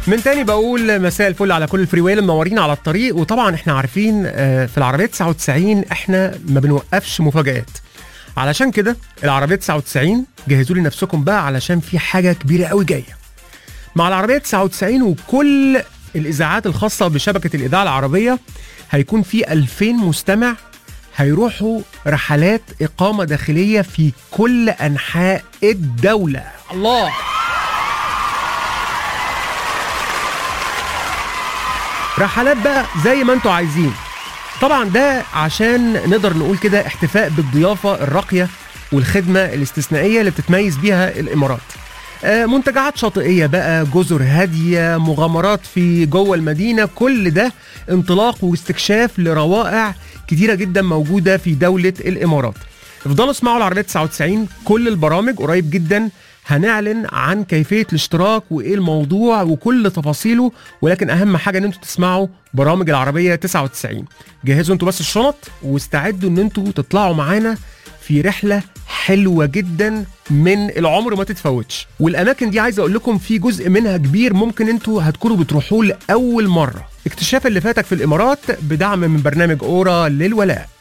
من تاني بقول مساء الفل على كل الفريويل منورين على الطريق وطبعا احنا عارفين آه، في العربية 99 احنا ما بنوقفش مفاجآت علشان كده العربية 99 جهزوا لي نفسكم بقى علشان في حاجة كبيرة قوي جاية مع العربية 99 وكل الإذاعات الخاصة بشبكة الإذاعة العربية هيكون في 2000 مستمع هيروحوا رحلات إقامة داخلية في كل أنحاء الدولة الله رحلات بقى زي ما انتوا عايزين طبعا ده عشان نقدر نقول كده احتفاء بالضيافة الراقية والخدمة الاستثنائية اللي بتتميز بيها الإمارات آه، منتجعات شاطئية بقى جزر هادية مغامرات في جوه المدينة كل ده انطلاق واستكشاف لروائع كتيرة جدا موجودة في دولة الإمارات افضلوا اسمعوا العربية 99 كل البرامج قريب جدا هنعلن عن كيفية الاشتراك وايه الموضوع وكل تفاصيله ولكن اهم حاجة ان انتوا تسمعوا برامج العربية 99 جهزوا انتوا بس الشنط واستعدوا ان انتوا تطلعوا معانا في رحلة حلوة جدا من العمر ما تتفوتش والاماكن دي عايز اقول لكم في جزء منها كبير ممكن انتوا هتكونوا بتروحوه لاول مرة اكتشاف اللي فاتك في الامارات بدعم من برنامج اورا للولاء